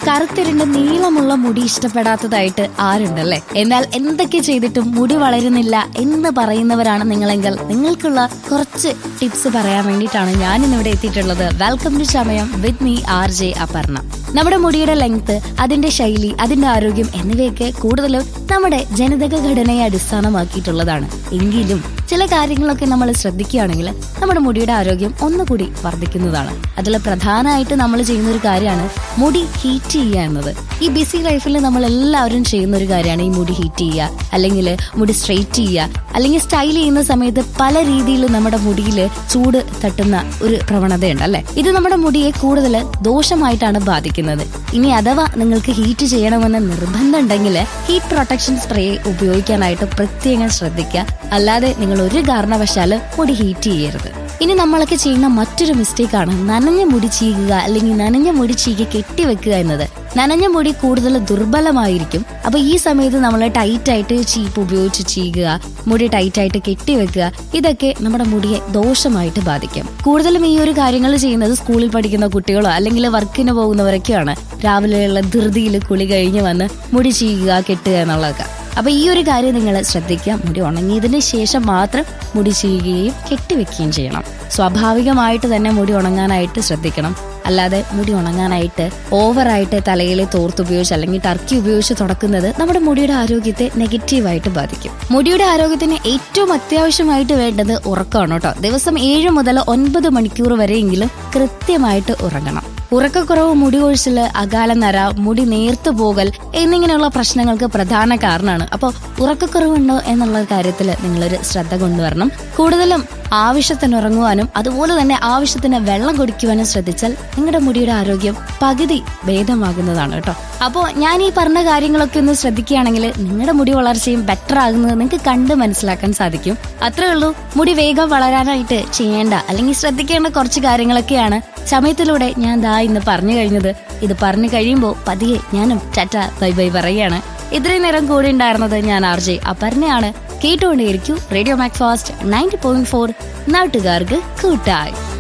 കറുത്തിരുണ്ട് നീളമുള്ള മുടി ഇഷ്ടപ്പെടാത്തതായിട്ട് ആരുണ്ടല്ലേ എന്നാൽ എന്തൊക്കെ ചെയ്തിട്ടും മുടി വളരുന്നില്ല എന്ന് പറയുന്നവരാണ് നിങ്ങളെങ്കിൽ നിങ്ങൾക്കുള്ള കുറച്ച് ടിപ്സ് പറയാൻ വേണ്ടിയിട്ടാണ് ഞാൻ ഇന്നിവിടെ എത്തിയിട്ടുള്ളത് വെൽക്കം ടു സമയം with me R J Aparna നമ്മുടെ മുടിയുടെ ലെങ്ത് അതിന്റെ ശൈലി അതിന്റെ ആരോഗ്യം എന്നിവയൊക്കെ കൂടുതലും നമ്മുടെ ജനിതക ഘടനയെ അടിസ്ഥാനമാക്കിയിട്ടുള്ളതാണ് എങ്കിലും ചില കാര്യങ്ങളൊക്കെ നമ്മൾ ശ്രദ്ധിക്കുകയാണെങ്കിൽ നമ്മുടെ മുടിയുടെ ആരോഗ്യം ഒന്നുകൂടി വർദ്ധിക്കുന്നതാണ് അതിൽ പ്രധാനമായിട്ട് നമ്മൾ ചെയ്യുന്ന ഒരു കാര്യമാണ് മുടി ഹീറ്റ് ചെയ്യുക എന്നത് ഈ ബിസി ലൈഫിൽ നമ്മൾ എല്ലാവരും ചെയ്യുന്ന ഒരു കാര്യമാണ് ഈ മുടി ഹീറ്റ് ചെയ്യുക അല്ലെങ്കിൽ മുടി സ്ട്രെയിറ്റ് ചെയ്യുക അല്ലെങ്കിൽ സ്റ്റൈൽ ചെയ്യുന്ന സമയത്ത് പല രീതിയിൽ നമ്മുടെ മുടിയിൽ ചൂട് തട്ടുന്ന ഒരു പ്രവണതയുണ്ട് അല്ലെ ഇത് നമ്മുടെ മുടിയെ കൂടുതൽ ദോഷമായിട്ടാണ് ബാധിക്കുന്നത് ഇനി അഥവാ നിങ്ങൾക്ക് ഹീറ്റ് ചെയ്യണമെന്ന് നിർബന്ധം ഉണ്ടെങ്കിൽ ഹീറ്റ് പ്രൊട്ടക്ഷൻ സ്പ്രേ ഉപയോഗിക്കാനായിട്ട് പ്രത്യേകം ശ്രദ്ധിക്കുക അല്ലാതെ നിങ്ങൾ ഒരു കാരണവശാലും മുടി ഹീറ്റ് ചെയ്യരുത് ഇനി നമ്മളൊക്കെ ചെയ്യുന്ന മറ്റൊരു മിസ്റ്റേക്ക് ആണ് നനഞ്ഞ മുടി ചീകുക അല്ലെങ്കിൽ നനഞ്ഞ മുടി ചീകി കെട്ടിവെക്കുക എന്നത് നനഞ്ഞ മുടി കൂടുതൽ ദുർബലമായിരിക്കും അപ്പൊ ഈ സമയത്ത് നമ്മൾ ടൈറ്റ് ആയിട്ട് ചീപ്പ് ഉപയോഗിച്ച് ചീകുക മുടി ടൈറ്റ് ആയിട്ട് കെട്ടിവെക്കുക ഇതൊക്കെ നമ്മുടെ മുടിയെ ദോഷമായിട്ട് ബാധിക്കും കൂടുതലും ഈ ഒരു കാര്യങ്ങൾ ചെയ്യുന്നത് സ്കൂളിൽ പഠിക്കുന്ന കുട്ടികളോ അല്ലെങ്കിൽ വർക്കിന് പോകുന്നവരൊക്കെയാണ് രാവിലെയുള്ള ധൃതിയിൽ കുളി കഴിഞ്ഞ് വന്ന് മുടി ചീകുക കെട്ടുക എന്നുള്ളതൊക്കെ അപ്പൊ ഈ ഒരു കാര്യം നിങ്ങൾ ശ്രദ്ധിക്കുക മുടി ഉണങ്ങിയതിന് ശേഷം മാത്രം മുടി ചെയ്യുകയും കെട്ടിവെക്കുകയും ചെയ്യണം സ്വാഭാവികമായിട്ട് തന്നെ മുടി ഉണങ്ങാനായിട്ട് ശ്രദ്ധിക്കണം അല്ലാതെ മുടി ഉണങ്ങാനായിട്ട് ഓവറായിട്ട് തലയിലെ തോർത്ത് ഉപയോഗിച്ച് അല്ലെങ്കിൽ ടർക്കി ഉപയോഗിച്ച് തുടക്കുന്നത് നമ്മുടെ മുടിയുടെ ആരോഗ്യത്തെ നെഗറ്റീവായിട്ട് ബാധിക്കും മുടിയുടെ ആരോഗ്യത്തിന് ഏറ്റവും അത്യാവശ്യമായിട്ട് വേണ്ടത് ഉറക്കമാണ് കേട്ടോ ദിവസം ഏഴ് മുതൽ ഒൻപത് മണിക്കൂർ വരെയെങ്കിലും കൃത്യമായിട്ട് ഉറങ്ങണം ഉറക്കക്കുറവ് മുടി കൊഴിച്ചില് അകാല നര മുടി നേർത്തു പോകൽ എന്നിങ്ങനെയുള്ള പ്രശ്നങ്ങൾക്ക് പ്രധാന കാരണമാണ് അപ്പോൾ ഉറക്കക്കുറവുണ്ടോ എന്നുള്ള കാര്യത്തിൽ നിങ്ങളൊരു ശ്രദ്ധ കൊണ്ടുവരണം കൂടുതലും ആവശ്യത്തിന് ഉറങ്ങുവാനും അതുപോലെ തന്നെ ആവശ്യത്തിന് വെള്ളം കുടിക്കുവാനും ശ്രദ്ധിച്ചാൽ നിങ്ങളുടെ മുടിയുടെ ആരോഗ്യം പകുതി ഭേദമാകുന്നതാണ് കേട്ടോ അപ്പോൾ ഞാൻ ഈ പറഞ്ഞ കാര്യങ്ങളൊക്കെ ഒന്ന് ശ്രദ്ധിക്കുകയാണെങ്കിൽ നിങ്ങളുടെ മുടി വളർച്ചയും ബെറ്റർ ആകുന്നത് നിങ്ങൾക്ക് കണ്ട് മനസ്സിലാക്കാൻ സാധിക്കും അത്രേ ഉള്ളൂ മുടി വേഗം വളരാനായിട്ട് ചെയ്യേണ്ട അല്ലെങ്കിൽ ശ്രദ്ധിക്കേണ്ട കുറച്ച് കാര്യങ്ങളൊക്കെയാണ് സമയത്തിലൂടെ ഞാൻ ദാ ഇന്ന് പറഞ്ഞു കഴിഞ്ഞത് ഇത് പറഞ്ഞു കഴിയുമ്പോൾ പതിയെ ഞാനും ചറ്റ ബൈ ബൈ പറയുകയാണ് ഇത്രയും നേരം കൂടെ ഉണ്ടായിരുന്നത് ഞാൻ ആർ ജെ അപർണയാണ് കേട്ടുകൊണ്ടേയിരിക്കൂ radio Mac fast ninety point four നാട്ടുകാർക്ക് കൂട്ടായി